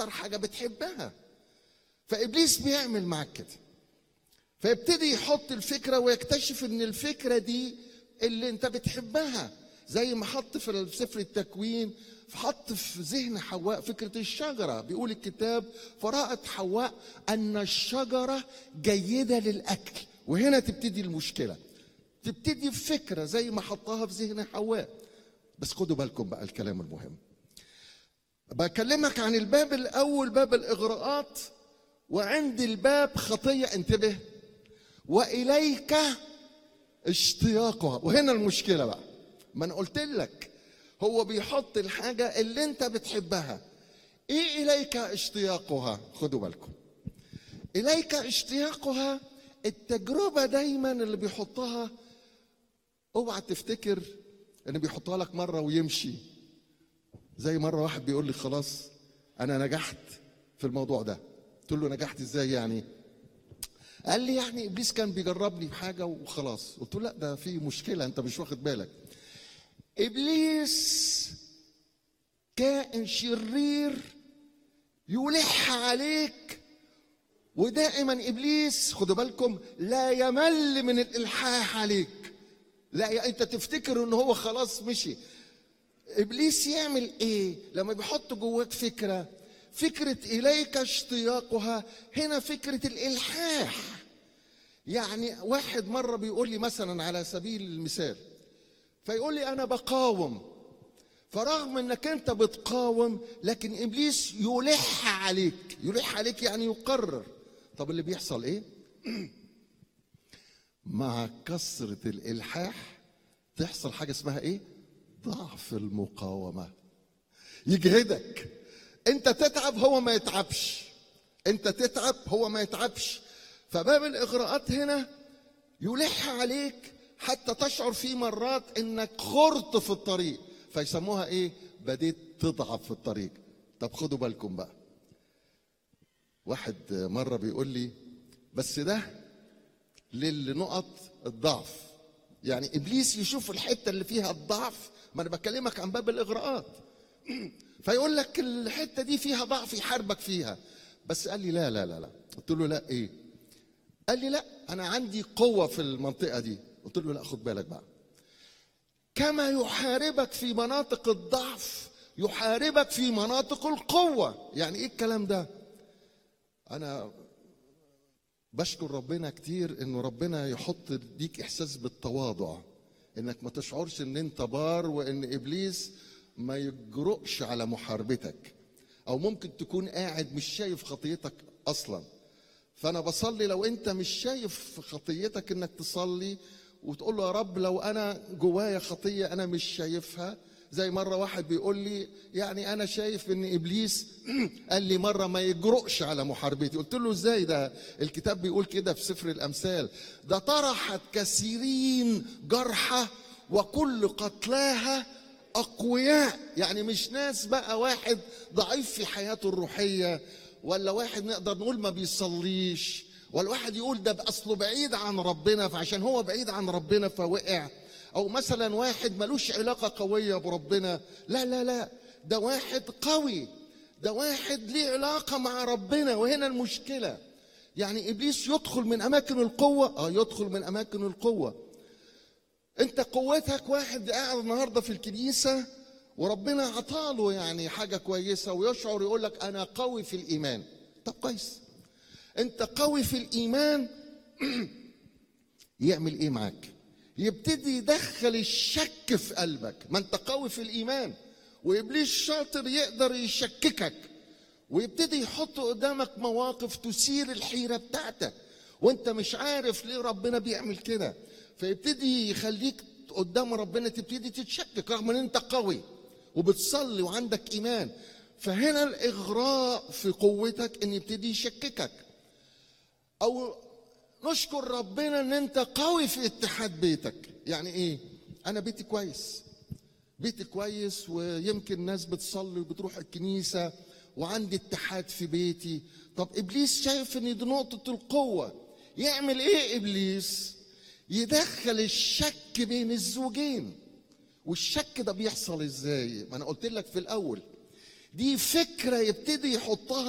اكتر حاجه بتحبها فابليس بيعمل معاك كده فيبتدي يحط الفكره ويكتشف ان الفكره دي اللي انت بتحبها زي ما حط في سفر التكوين حط في ذهن حواء فكره الشجره بيقول الكتاب فرأت حواء ان الشجره جيده للاكل وهنا تبتدي المشكله تبتدي بفكره زي ما حطها في ذهن حواء بس خدوا بالكم بقى الكلام المهم بكلمك عن الباب الاول باب الاغراءات وعند الباب خطيه انتبه واليك اشتياقها وهنا المشكله بقى ما انا قلت لك هو بيحط الحاجه اللي انت بتحبها ايه اليك اشتياقها خدوا بالكم اليك اشتياقها التجربه دايما اللي بيحطها اوعى تفتكر ان بيحطها لك مره ويمشي زي مره واحد بيقول لي خلاص انا نجحت في الموضوع ده قلت له نجحت ازاي يعني قال لي يعني ابليس كان بيجربني بحاجه وخلاص قلت له لا ده في مشكله انت مش واخد بالك ابليس كائن شرير يلح عليك ودائما ابليس خدوا بالكم لا يمل من الالحاح عليك لا انت تفتكر ان هو خلاص مشي ابليس يعمل ايه لما بيحط جواك فكره فكره اليك اشتياقها هنا فكره الالحاح يعني واحد مره بيقول لي مثلا على سبيل المثال فيقول لي انا بقاوم فرغم انك انت بتقاوم لكن ابليس يلح عليك يلح عليك يعني يقرر طب اللي بيحصل ايه مع كثره الالحاح تحصل حاجه اسمها ايه ضعف المقاومه يجهدك انت تتعب هو ما يتعبش انت تتعب هو ما يتعبش فباب الاغراءات هنا يلح عليك حتى تشعر في مرات انك خرط في الطريق فيسموها ايه بديت تضعف في الطريق طب خدوا بالكم بقى واحد مره بيقول لي بس ده للنقط الضعف يعني ابليس يشوف الحته اللي فيها الضعف ما انا بكلمك عن باب الاغراءات فيقول لك الحته دي فيها ضعف يحاربك فيها بس قال لي لا لا لا لا قلت له لا ايه قال لي لا انا عندي قوه في المنطقه دي قلت له لا خد بالك بقى كما يحاربك في مناطق الضعف يحاربك في مناطق القوه يعني ايه الكلام ده انا بشكر ربنا كتير انه ربنا يحط ليك احساس بالتواضع انك ما تشعرش ان انت بار وان ابليس ما يجرؤش على محاربتك او ممكن تكون قاعد مش شايف خطيتك اصلا فانا بصلي لو انت مش شايف خطيتك انك تصلي وتقول له يا رب لو انا جوايا خطيه انا مش شايفها زي مره واحد بيقول لي يعني انا شايف ان ابليس قال لي مره ما يجرؤش على محاربتي قلت له ازاي ده الكتاب بيقول كده في سفر الامثال ده طرحت كثيرين جرحى وكل قتلاها اقوياء يعني مش ناس بقى واحد ضعيف في حياته الروحيه ولا واحد نقدر نقول ما بيصليش ولا واحد يقول ده اصله بعيد عن ربنا فعشان هو بعيد عن ربنا فوقع او مثلا واحد ملوش علاقه قويه بربنا لا لا لا ده واحد قوي ده واحد ليه علاقه مع ربنا وهنا المشكله يعني ابليس يدخل من اماكن القوه اه يدخل من اماكن القوه انت قوتك واحد قاعد النهارده في الكنيسه وربنا عطاله يعني حاجه كويسه ويشعر يقول لك انا قوي في الايمان طب كويس انت قوي في الايمان يعمل ايه معاك يبتدي يدخل الشك في قلبك ما انت قوي في الايمان وابليس شاطر يقدر يشككك ويبتدي يحط قدامك مواقف تثير الحيره بتاعتك وانت مش عارف ليه ربنا بيعمل كده فيبتدي يخليك قدام ربنا تبتدي تتشكك رغم ان انت قوي وبتصلي وعندك ايمان فهنا الاغراء في قوتك ان يبتدي يشككك او نشكر ربنا ان انت قوي في اتحاد بيتك يعني ايه انا بيتي كويس بيتي كويس ويمكن ناس بتصلي وبتروح الكنيسه وعندي اتحاد في بيتي طب ابليس شايف ان دي نقطه القوه يعمل ايه ابليس يدخل الشك بين الزوجين والشك ده بيحصل ازاي ما انا قلت لك في الاول دي فكره يبتدي يحطها